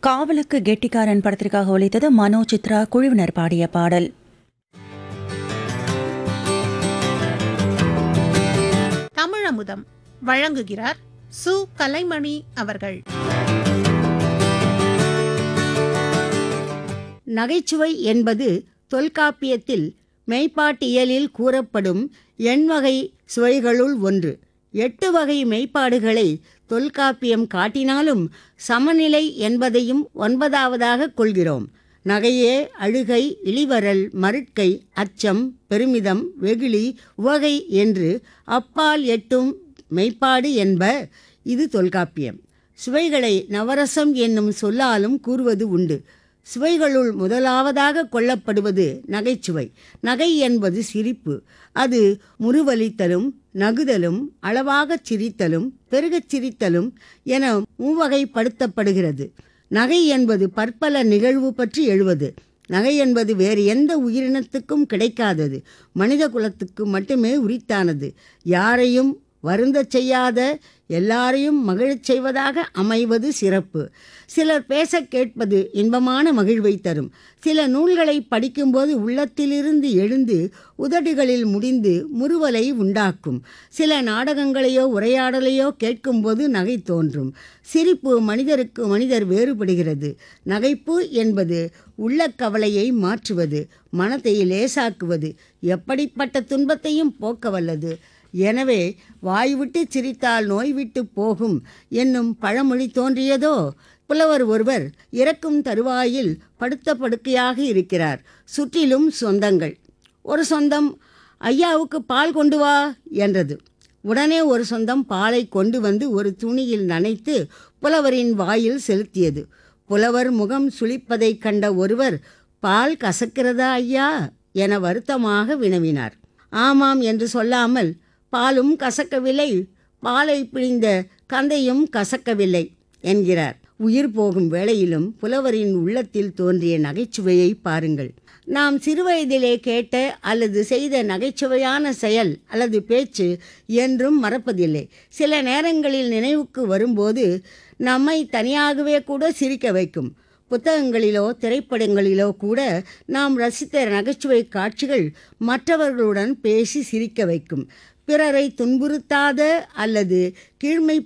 காவலுக்கு கெட்டிக்காரன் படத்திற்காக ஒலித்தது மனோ சித்ரா குழுவினர் பாடிய பாடல் தமிழமுதம் வழங்குகிறார் சு கலைமணி அவர்கள் நகைச்சுவை என்பது தொல்காப்பியத்தில் மெய்ப்பாட்டியலில் கூறப்படும் எண்வகை சுவைகளுள் ஒன்று எட்டு வகை மெய்ப்பாடுகளை தொல்காப்பியம் காட்டினாலும் சமநிலை என்பதையும் ஒன்பதாவதாக கொள்கிறோம் நகையே அழுகை இளிவரல் மருட்கை அச்சம் பெருமிதம் வெகுளி உவகை என்று அப்பால் எட்டும் மெய்ப்பாடு என்ப இது தொல்காப்பியம் சுவைகளை நவரசம் என்னும் சொல்லாலும் கூறுவது உண்டு சுவைகளுள் முதலாவதாக கொள்ளப்படுவது நகைச்சுவை நகை என்பது சிரிப்பு அது முறுவலித்தலும் நகுதலும் அளவாகச் சிரித்தலும் பெருகச் சிரித்தலும் என மூவகைப்படுத்தப்படுகிறது நகை என்பது பற்பல நிகழ்வு பற்றி எழுவது நகை என்பது வேறு எந்த உயிரினத்துக்கும் கிடைக்காதது மனித குலத்துக்கு மட்டுமே உரித்தானது யாரையும் வருந்தச் செய்யாத எல்லாரையும் மகிழச் செய்வதாக அமைவது சிறப்பு சிலர் பேச கேட்பது இன்பமான மகிழ்வை தரும் சில நூல்களை படிக்கும்போது உள்ளத்திலிருந்து எழுந்து உதடுகளில் முடிந்து முறுவலை உண்டாக்கும் சில நாடகங்களையோ உரையாடலையோ கேட்கும்போது நகை தோன்றும் சிரிப்பு மனிதருக்கு மனிதர் வேறுபடுகிறது நகைப்பு என்பது உள்ள கவலையை மாற்றுவது மனத்தை லேசாக்குவது எப்படிப்பட்ட துன்பத்தையும் போக்க வல்லது எனவே வாய் விட்டு சிரித்தால் நோய் விட்டு போகும் என்னும் பழமொழி தோன்றியதோ புலவர் ஒருவர் இறக்கும் தருவாயில் படுத்த படுக்கையாக இருக்கிறார் சுற்றிலும் சொந்தங்கள் ஒரு சொந்தம் ஐயாவுக்கு பால் கொண்டு வா என்றது உடனே ஒரு சொந்தம் பாலை கொண்டு வந்து ஒரு துணியில் நனைத்து புலவரின் வாயில் செலுத்தியது புலவர் முகம் சுளிப்பதைக் கண்ட ஒருவர் பால் கசக்கிறதா ஐயா என வருத்தமாக வினவினார் ஆமாம் என்று சொல்லாமல் பாலும் கசக்கவில்லை பாலை பிழிந்த கந்தையும் கசக்கவில்லை என்கிறார் உயிர் போகும் வேளையிலும் புலவரின் உள்ளத்தில் தோன்றிய நகைச்சுவையை பாருங்கள் நாம் சிறுவயதிலே கேட்ட அல்லது செய்த நகைச்சுவையான செயல் அல்லது பேச்சு என்றும் மறப்பதில்லை சில நேரங்களில் நினைவுக்கு வரும்போது நம்மை தனியாகவே கூட சிரிக்க வைக்கும் புத்தகங்களிலோ திரைப்படங்களிலோ கூட நாம் ரசித்த நகைச்சுவை காட்சிகள் மற்றவர்களுடன் பேசி சிரிக்க வைக்கும் பிறரை துன்புறுத்தாத அல்லது கீழ்மை